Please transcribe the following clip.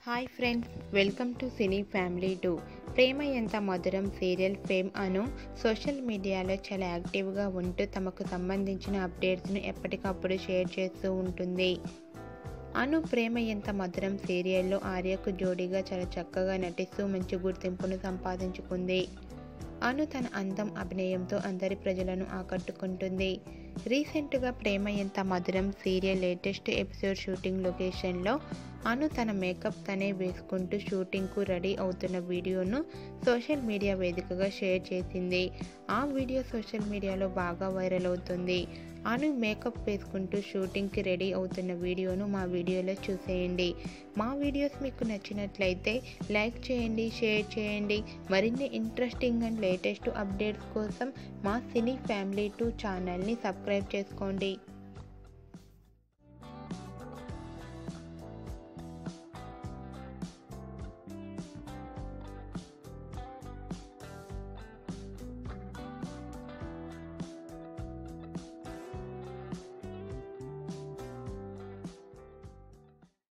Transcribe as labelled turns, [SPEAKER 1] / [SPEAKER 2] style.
[SPEAKER 1] hi friends welcome to cine family two Prema Entha Madhuram serial fame Anu social మీడియాలో చాలా యాక్టివ్గా ఉంటూ తమకు సంబంధించిన అప్డేట్స్ను ఎప్పటికప్పుడు షేర్ చేస్తూ ఉంటుంది అను ప్రేమ ఎంత మధురం సీరియల్లో ఆర్యకు జోడీగా చాలా చక్కగా నటిస్తూ మంచి గుర్తింపును సంపాదించుకుంది అను తన అందం అభినయంతో అందరి ప్రజలను ఆకట్టుకుంటుంది రీసెంట్గా ప్రేమ Entha Madhuram serial latest episode shooting లొకేషన్లో అను తన మేకప్ తనే వేసుకుంటూ షూటింగ్కు రెడీ అవుతున్న వీడియోను సోషల్ మీడియా వేదికగా షేర్ చేసింది ఆ వీడియో సోషల్ మీడియాలో బాగా వైరల్ అవుతుంది అను మేకప్ వేసుకుంటూ షూటింగ్కి రెడీ అవుతున్న వీడియోను మా వీడియోలో చూసేయండి మా వీడియోస్ మీకు నచ్చినట్లయితే లైక్ చేయండి షేర్ చేయండి మరిన్ని ఇంట్రెస్టింగ్ అండ్ లేటెస్ట్ అప్డేట్స్ కోసం మా సినీ ఫ్యామిలీ టూ ఛానల్ని సబ్స్క్రైబ్ చేసుకోండి